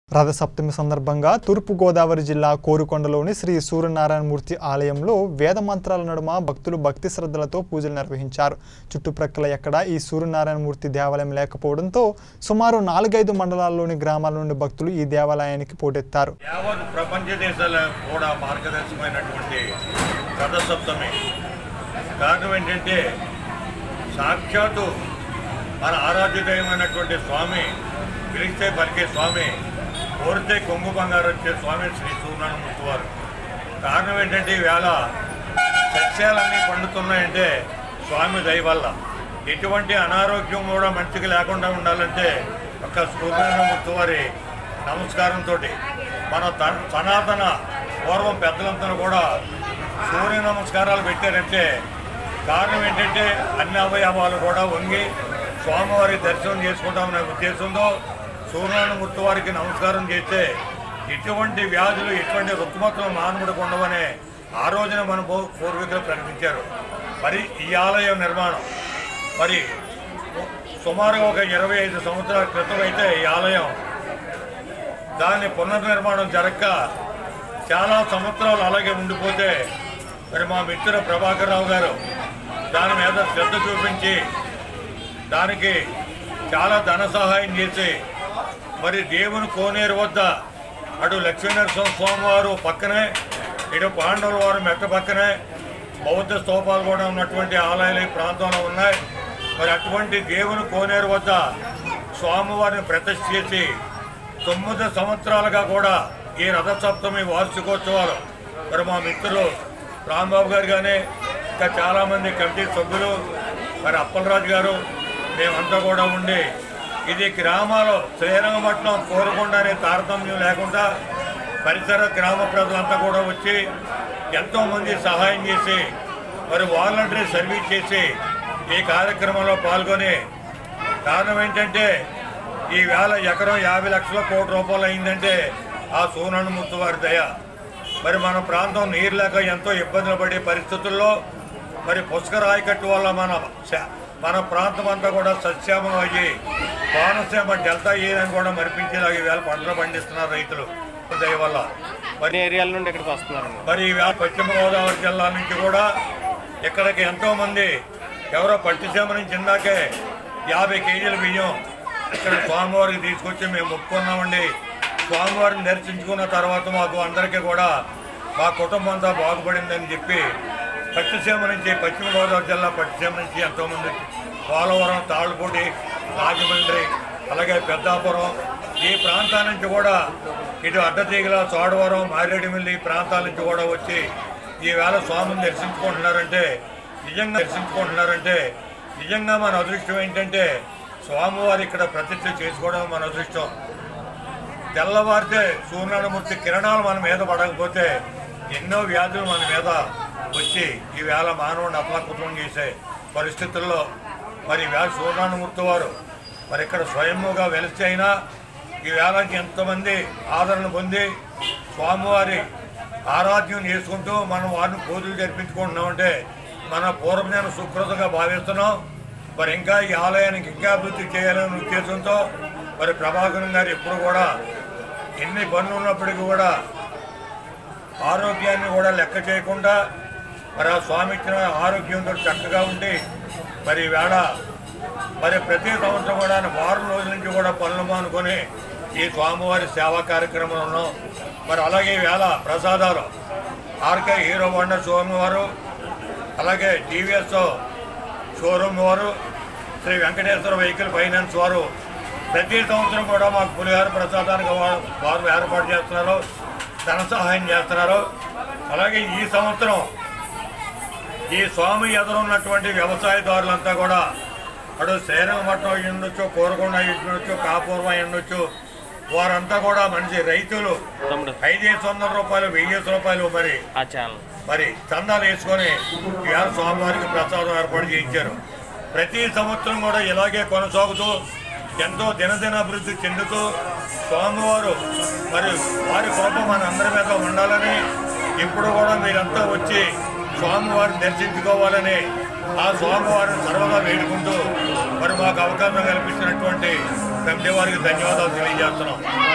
రథసప్తమి సందర్భంగా తూర్పుగోదావరి జిల్లా కోరుకొండలోని శ్రీ సూర్యనారాయణమూర్తి ఆలయంలో వేద మంత్రాల నడుమ భక్తులు భక్తి శ్రద్ధలతో పూజలు నిర్వహించారు చుట్టుప్రక్కల ఎక్కడా ఈ సూర్యనారాయణమూర్తి దేవాలయం లేకపోవడంతో సుమారు నాలుగైదు మండలాల్లోని గ్రామాల నుండి భక్తులు ఈ దేవాలయానికి పోటెత్తారు యావత్ ప్రపంచ దేశాల కూడా మార్గదర్శకమైనటువంటి రథసప్తమి కారణం ఏంటంటే సాక్షాత్తు మన ఆరాధ్య దైవమైనటువంటి స్వామి పిలిస్తే పలికే స్వామి కోరితే కొంగు బంగారం వచ్చే స్వామి శ్రీ సూర్యనారాయణమూర్తి వారు కారణం ఏంటంటే ఈవేళ సస్యాలన్నీ పండుతున్నాయంటే స్వామి దయ వల్ల ఎటువంటి అనారోగ్యం కూడా మంచిగా లేకుండా ఉండాలంటే ఒక సూర్యనారాయణమూర్తి వారి నమస్కారంతో మన త- సనాతన పూర్వం పెద్దలంతా కూడా సూర్య నమస్కారాలు పెట్టారంటే కారణం ఏంటంటే అన్ని అవయవాలు కూడా వంగి స్వామివారి దర్శనం చేసుకుంటామనే ఉద్దేశంతో సూర్యనారాయణమూర్తి వారికి నమస్కారం చేస్తే ఎటువంటి వ్యాధులు ఎటువంటి రుగ్మతలు మానవుడికి ఉండవనే ఆ రోజున మన పూ- పూర్వీకులు ప్రకటించారు మరి ఈ ఆలయం నిర్మాణం మరి సుమారుగా ఒక ఇరవై ఐదు సంవత్సరాల క్రితం అయితే ఈ ఆలయం దాన్ని పునర్నిర్మాణం జరగక చాలా సంవత్సరాలు అలాగే ఉండిపోతే మరి మా మిత్రుడు ప్రభాకర్ రావు గారు దాని మీద శ్రద్ధ చూపించి దానికి చాలా ధన సహాయం చేసి మరి దేవుని కోనేరు వద్ద అటు లక్ష్మీనరసింహ స్వామి వారు పక్కనే ఇటు పాండవుల వారు మెట్ట పక్కనే బౌద్ధ స్తూపాలు కూడా ఉన్నటువంటి ఆలయాలు ఈ ప్రాంతంలో ఉన్నాయి మరి అటువంటి దేవుని కోనేరు వద్ద స్వామివారిని ప్రతిష్ఠ చేసి తొమ్మిది సంవత్సరాలుగా కూడా ఈ రథసప్తమి వార్షికోత్సవాలు మరి మా మిత్రులు రాంబాబు గారు కానీ ఇంకా చాలామంది కమిటీ సభ్యులు మరి అప్పలరాజు గారు మేమంతా కూడా ఉండి ఇది గ్రామాలు శ్రీరంగపట్నం కోరకొండ అనే తారతమ్యం లేకుండా పరిసర గ్రామ ప్రజలంతా కూడా వచ్చి ఎంతోమంది సహాయం చేసి మరి వాలంటరీ సర్వీస్ చేసి ఈ కార్యక్రమంలో పాల్గొని కారణం ఏంటంటే ఈ వేల ఎకరం యాభై లక్షల కోటి రూపాయలు అయిందంటే ఆ సూనన్ముత్తు వారి దయ మరి మన ప్రాంతం నీరు లేక ఎంతో ఇబ్బందులు పడే పరిస్థితుల్లో మరి పుష్కర ఆయకట్టు వల్ల మన శ- మన ప్రాంతం అంతా కూడా సస్యామం అయ్యి కోనసీమ డెల్టా ఏరియాని కూడా మరిపించేలాగా ఈవేళ పంటలు పండిస్తున్నారు రైతులు దయ వల్ల మరి అన్ని ఏరియాల నుండి ఇక్కడికి వస్తున్నారండి మరి ఈవేళ పశ్చిమ గోదావరి జిల్లా నుంచి కూడా ఇక్కడికి ఎంతో మంది ఎవరో పట్టిసీమ నుంచి ఇందాకే యాభై కేజీల బియ్యం ఇక్కడ స్వామివారికి తీసుకొచ్చి మేము మొక్కుకున్నామండి స్వామివారిని దర్శించుకున్న తర్వాత మాకు అందరికీ కూడా మా కుటుంబం అంతా బాగుపడిందని చెప్పి పట్టిసీమ నుంచి పశ్చిమ గోదావరి జిల్లా పట్టిసీమ నుంచి ఎంతోమంది పోలవరం తాళ్ళపూడి రాజమండ్రి అలాగే పెద్దాపురం ఈ ప్రాంతాల నుంచి కూడా ఇటు అడ్డతీగల చోడవరం మారేడుమిల్లి ఈ ప్రాంతాల నుంచి కూడా వచ్చి ఈవేళ స్వామిని దర్శించుకుంటున్నారంటే నిజంగా దర్శించుకుంటున్నారంటే నిజంగా మన అదృష్టం ఏంటంటే స్వామివారు ఇక్కడ ప్రతిష్ఠ చేసుకోవడం మన అదృష్టం తెల్లవారితే సూర్యనారాయణమూర్తి కిరణాలు మన మీద పడకపోతే ఎన్నో వ్యాధులు మన మీద వచ్చి ఈవేళ మానవుడిని అపలకుతం చేసే పరిస్థితుల్లో మరి ఈవేళ సూర్యనారాయణమూర్తి వారు మరి ఇక్కడ స్వయంగా వెలిసి అయినా ఈవేళకి ఎంతమంది ఆదరణ పొంది స్వామివారి ఆరాధ్యం చేసుకుంటూ మనం వారిని పూజలు జరిపించుకుంటున్నామంటే మన పూర్వజ్ఞాన సుకృతంగా భావిస్తున్నాం మరి ఇంకా ఈ ఆలయానికి ఇంకా అభివృద్ధి చేయాలనే ఉద్దేశంతో మరి ప్రభాకరం గారు ఎప్పుడు కూడా ఎన్ని పనులు ఉన్నప్పటికీ కూడా ఆరోగ్యాన్ని కూడా లెక్క చేయకుండా మరి ఆ స్వామి ఇచ్చిన ఆరోగ్యంతో చక్కగా ఉండి మరి వేళ మరి ప్రతి సంవత్సరం కూడా వారం రోజుల నుంచి కూడా పనులు మానుకొని ఈ స్వామివారి సేవా కార్యక్రమంలో ఉన్నాం మరి అలాగే వేళ ప్రసాదాలు ఆర్కే హీరో వండ స్వామివారు అలాగే టీవీఎస్ షోరూమ్ వారు శ్రీ వెంకటేశ్వర వెహికల్ ఫైనాన్స్ వారు ప్రతి సంవత్సరం కూడా మాకు పులిహార ప్రసాదానికి వా- వారు ఏర్పాటు చేస్తున్నారు ధన సహాయం చేస్తున్నారు అలాగే ఈ సంవత్సరం ఈ స్వామి ఎదురున్నటువంటి వ్యవసాయదారులంతా కూడా అటు శ్రీరంగపట్నం అయి ఉండొచ్చు కోరకొండ అయి ఉండొచ్చు కాపూర్వం అయి ఉండొచ్చు వారంతా కూడా మంచి రైతులు తమ్ముడు ఐదేసి వందల రూపాయలు వెయ్యేసి రూపాయలు మరి ఆ ఛానల్ మరి చందాలు వేసుకొని ఇవాళ స్వామివారికి ప్రసాదం ఏర్పాటు చేయించారు ప్రతి సంవత్సరం కూడా ఇలాగే కొనసాగుతూ ఎంతో దినదిన అభివృద్ధి చెందుతూ స్వామివారు మరి వారి కృప మన అందరి మీద ఉండాలని ఇప్పుడు కూడా మీరంతా వచ్చి స్వామివారిని దర్శించుకోవాలని ఆ స్వామివారిని సర్వదా వేడుకుంటూ మరి మాకు అవకాశం కల్పించినటువంటి కమిటీ వారికి ధన్యవాదాలు తెలియజేస్తున్నాం